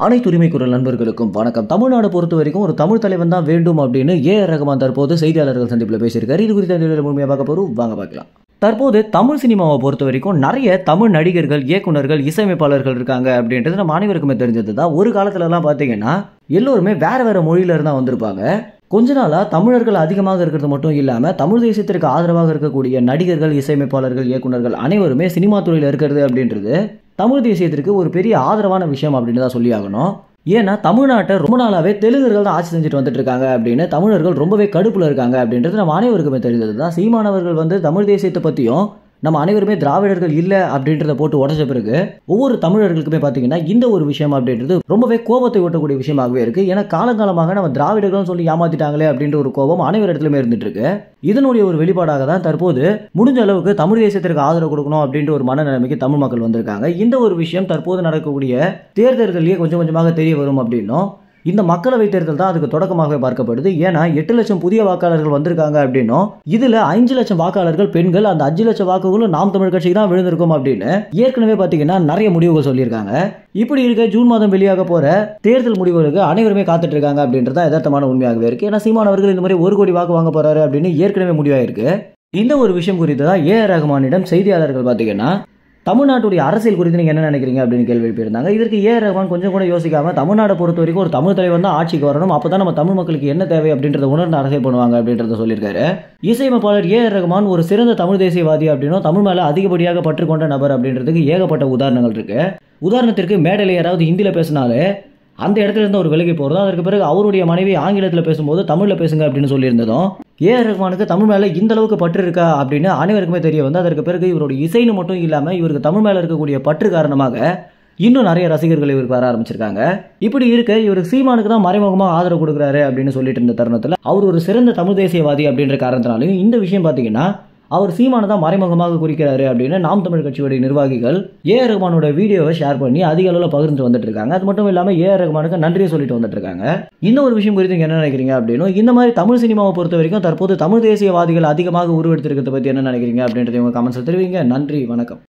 அனைத்து உரிமை குரல் நண்பர்களுக்கும் வணக்கம் தமிழ்நாடு பொறுத்த வரைக்கும் ஒரு தமிழ் தலைவன் தான் வேண்டும் அப்படின்னு ஏ ஆர் ரகுமான் தற்போது செய்தியாளர்கள் சந்திப்பில் பேசியிருக்காரு இது குறித்த இந்த முழுமையாக பார்க்க போறோம் வாங்க பார்க்கலாம் தற்போது தமிழ் சினிமாவை பொறுத்த வரைக்கும் நிறைய தமிழ் நடிகர்கள் இயக்குனர்கள் இசையமைப்பாளர்கள் இருக்காங்க அப்படின்றது நம்ம அனைவருக்குமே தெரிஞ்சது தான் ஒரு காலத்துலலாம் பார்த்தீங்கன்னா எல்லோருமே வேற வேற மொழியில இருந்தா வந்திருப்பாங்க கொஞ்ச நாளாக தமிழர்கள் அதிகமாக இருக்கிறது மட்டும் இல்லாமல் தமிழ் தேசியத்திற்கு ஆதரவாக இருக்கக்கூடிய நடிகர்கள் இசையமைப்பாளர்கள் இயக்குனர்கள் அனைவருமே சினிமா துறையில் இருக்கிறது அப்படின்றது தமிழ் தேசியத்திற்கு ஒரு பெரிய ஆதரவான விஷயம் அப்படின்னு தான் சொல்லி ஆகணும் ஏன்னா தமிழ்நாட்டை ரொம்ப நாளாவே தெலுங்கர்கள் தான் ஆட்சி செஞ்சுட்டு வந்துட்டு இருக்காங்க அப்படின்னு தமிழர்கள் ரொம்பவே கடுப்புல இருக்காங்க அப்படின்றது நம்ம அனைவருக்குமே தெரிஞ்சது தான் சீமானவர்கள் வந்து தமிழ் தேசியத்தை பற்றியும் நம்ம அனைவருமே திராவிடர்கள் இல்லை அப்படின்றத போட்டு உடச்ச பிறகு ஒவ்வொரு தமிழர்களுக்குமே பார்த்தீங்கன்னா இந்த ஒரு விஷயம் அப்படின்றது ரொம்பவே கோபத்தை ஓட்டக்கூடிய விஷயமாகவே இருக்கு ஏன்னா காலங்காலமாக நம்ம திராவிடர்கள்னு சொல்லி ஏமாத்திட்டாங்களே அப்படின்ற ஒரு கோபம் அனைவர் இடத்துலையுமே இருந்துட்டு இருக்கு இதனுடைய ஒரு வெளிப்பாடாக தான் தற்போது முடிஞ்ச அளவுக்கு தமிழ் தேசியத்திற்கு ஆதரவு கொடுக்கணும் அப்படின்ற ஒரு மனநிலைமைக்கு தமிழ் மக்கள் வந்திருக்காங்க இந்த ஒரு விஷயம் தற்போது நடக்கக்கூடிய தேர்தல்களிலேயே கொஞ்சம் கொஞ்சமாக தெரிய வரும் அப்படின்னும் இந்த மக்களவை தேர்தல் தான் அதுக்கு தொடக்கமாகவே பார்க்கப்படுது ஏன்னா எட்டு லட்சம் புதிய வாக்காளர்கள் வந்திருக்காங்க அப்படின்னும் இதுல அஞ்சு லட்சம் வாக்காளர்கள் பெண்கள் அந்த அஞ்சு லட்சம் வாக்குகளும் நாம் தமிழ் கட்சிக்கு தான் விழுந்திருக்கும் அப்படின்னு ஏற்கனவே பாத்தீங்கன்னா நிறைய முடிவுகள் சொல்லியிருக்காங்க இப்படி இருக்க ஜூன் மாதம் வெளியாக போற தேர்தல் முடிவுகளுக்கு அனைவருமே காத்துட்டு இருக்காங்க அப்படின்றத யதார்த்தமான உண்மையாகவே இருக்கு ஏன்னா சீமான் அவர்கள் இந்த மாதிரி ஒரு கோடி வாக்கு வாங்க போறாரு அப்படின்னு ஏற்கனவே முடிவாயிருக்கு இந்த ஒரு விஷயம் குறித்து தான் ஏ ஆர் ரஹ்மானிடம் செய்தியாளர்கள் பார்த்தீங்கன்னா தமிழ்நாட்டுடைய அரசியல் குறித்து நீங்கள் என்ன நினைக்கிறீங்க அப்படின்னு கேள்வி எழுப்பியிருந்தாங்க இதற்கு ஏ ஆர் ரஹ்மான் கொஞ்சம் கூட யோசிக்காம தமிழ்நாடை பொறுத்த வரைக்கும் ஒரு தமிழ் தலைவர் தான் ஆட்சிக்கு வரணும் அப்போ தான் நம்ம தமிழ் மக்களுக்கு என்ன தேவை அப்படின்றத உணர்ந்து அரசியல் பண்ணுவாங்க அப்படின்றத சொல்லியிருக்காரு இசையமைப்பாளர் ஏ ஆர் ரஹ்மான் ஒரு சிறந்த தமிழ் தேசியவாதி அப்படின்னும் தமிழ் மேலே அதிகப்படியாக பற்று கொண்ட நபர் அப்படின்றதுக்கு ஏகப்பட்ட உதாரணங்கள் இருக்கு உதாரணத்திற்கு மேடையில் யாராவது ஹிந்தியில் பேசினாலே அந்த இடத்துல இருந்து அவர் விலகி போகிறதும் அதற்கு பிறகு அவருடைய மனைவி ஆங்கிலத்தில் பேசும்போது தமிழில் பேசுங்க அப்படின்னு சொல்லியிருந்ததும் ஏ ஆர் ரஹ்மானுக்கு தமிழ் மேலே இந்த அளவுக்கு பற்று இருக்கா அப்படின்னு அனைவருக்குமே தெரிய வந்து அதற்கு பிறகு இவருடைய இசைன்னு மட்டும் இல்லாமல் இவருக்கு தமிழ் மேலே இருக்கக்கூடிய பற்று காரணமாக இன்னும் நிறைய ரசிகர்கள் இவருக்கு வர ஆரம்பிச்சிருக்காங்க இப்படி இருக்க இவர் சீமானுக்கு தான் மறைமுகமாக ஆதரவு கொடுக்குறாரு அப்படின்னு சொல்லிட்டு இருந்த தருணத்தில் அவர் ஒரு சிறந்த தமிழ் தேசியவாதி அப்படின்ற காரணத்தினாலையும் இந்த விஷயம் பார்த்தீங்கன்னா அவர் சீமானை தான் மறைமுகமாக குறிக்கிறாரு அப்படின்னு நாம் தமிழ் கட்சியுடைய நிர்வாகிகள் ஏ ஆர் ரஹ்மானோட வீடியோவை ஷேர் பண்ணி அதிக அளவில் பகிர்ந்து வந்துட்டு இருக்காங்க அது மட்டும் இல்லாமல் ஏ ஆர் ரஹ்மானுக்கு நன்றியை சொல்லிட்டு வந்துட்டு இருக்காங்க இந்த ஒரு விஷயம் குறித்து நீங்க என்ன நினைக்கிறீங்க அப்படின்னு இந்த மாதிரி தமிழ் சினிமாவை பொறுத்த வரைக்கும் தற்போது தமிழ் தேசியவாதிகள் அதிகமாக உருவெடுத்திருக்கிறத பற்றி என்ன நினைக்கிறீங்க அப்படின்றத உங்க கமெண்ட்ஸில் தெரிவிங்க நன்றி வணக்கம்